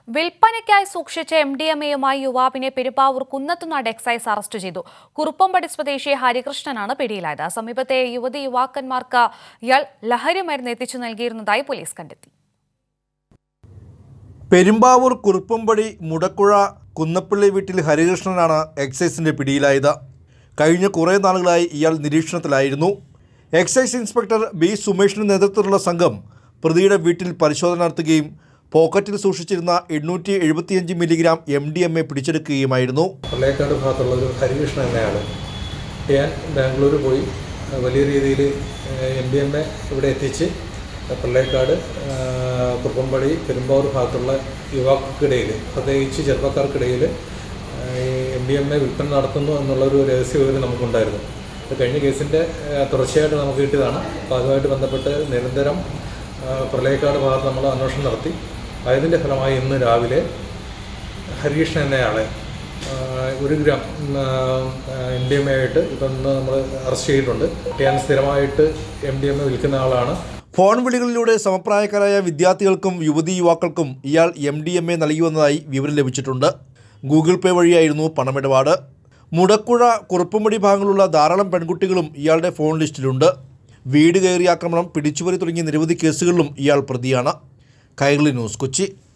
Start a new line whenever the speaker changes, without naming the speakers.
വിൽപ്പനയ്ക്കായി സൂക്ഷിച്ച M D M എയുമായി യുവാവിനെ പെരുമ്പാവൂർ കുന്നത്തുനാട് എക്സൈസ് അറസ്റ്റ് ചെയ്തു കുറുപ്പമ്പടി സ്വദേശി ഹരികൃഷ്ണനാണ് പിടിയിലായത് സമീപത്തെ യുവതി യുവാക്കന്മാർക്ക് ഇയാൾ ലഹരി മരുന്ന് എത്തിച്ചു നൽകിയിരുന്നതായി പോലീസ് കണ്ടെത്തി
പെരുമ്പാവൂർ കുറുപ്പമ്പടി മുടക്കുഴ കുന്നപ്പള്ളി വീട്ടിൽ ഹരികൃഷ്ണനാണ് എക്സൈസിന്റെ പിടിയിലായത് കഴിഞ്ഞ കുറേ നാളുകളായി ഇയാൾ നിരീക്ഷണത്തിലായിരുന്നു എക്സൈസ് ഇൻസ്പെക്ടർ ബി സുമേഷിന്റെ നേതൃത്വത്തിലുള്ള സംഘം പ്രതിയുടെ വീട്ടിൽ പരിശോധന നടത്തുകയും പോക്കറ്റിൽ സൂക്ഷിച്ചിരുന്ന എണ്ണൂറ്റി എഴുപത്തിയഞ്ച് milligram M D M A പിടിച്ചെടുക്കുകയുമായിരുന്നു
പള്ളേക്കാട് ഭാഗത്തുള്ള ഒരു ഹരികൃഷ്ണൻ എന്നയാൾ ഞാൻ ബാംഗ്ലൂർ പോയി അഹ് വലിയ രീതിയിൽ എം ഡി എം എ ഇവിടെ എത്തിച്ച് പള്ളേക്കാട് ആഹ് കുറുപ്പമ്പടി പെരുമ്പാവൂർ ഭാഗത്തുള്ള യുവാക്കൾക്കിടയിൽ പ്രത്യേകിച്ച് ചെറുപ്പക്കാർക്കിടയിൽ എം ഡി എം എ വിൽപ്പന നടത്തുന്നു എന്നുള്ളൊരു രഹസ്യ വിവരം നമുക്കുണ്ടായിരുന്നു അത് കഴിഞ്ഞ കേസിൻ്റെ ആഹ് തുടർച്ചയായിട്ട് നമുക്ക് കിട്ടിയതാണ് അപ്പോൾ അതുമായിട്ട് ബന്ധപ്പെട്ട് നിരന്തരം ആഹ് പ്രളയക്കാട് ഭാഗത്ത് നമ്മൾ അന്വേഷണം നടത്തി അതിൻ്റെ ഫലമായി ഇന്ന് രാവിലെ ഹരികൃഷ്ണൻ എന്നയാളെ ആഹ് ഒരു gram M D M A ആയിട്ട് ഇപ്പം ഇന്ന് നമ്മൾ അറസ്റ്റ് ചെയ്തിട്ടുണ്ട് ഞാൻ സ്ഥിരമായിട്ട് എം ഡി എം എ വിൽക്കുന്ന ആളാണ്
ഫോൺ വിളികളിലൂടെ സമപ്രായക്കാരായ വിദ്യാർത്ഥികൾക്കും യുവതി യുവാക്കൾക്കും ഇയാൾ എം ഡി എം എ നൽകിവന്നതായി വിവരം ലഭിച്ചിട്ടുണ്ട് ഗൂഗിൾ പേ വഴിയായിരുന്നു പണമിടപാട് മുടക്കുഴ കുറുപ്പുംപടി ഭാഗങ്ങളുള്ള ധാരാളം പെൺകുട്ടികളും ഇയാളുടെ ഫോൺ ലിസ്റ്റിലുണ്ട് വീട് കയറി ആക്രമണം പിടിച്ചുപറി തുടങ്ങിയ നിരവധി കേസുകളിലും ഇയാൾ പ്രതിയാണ് കൈരളി ന്യൂസ് കൊച്ചി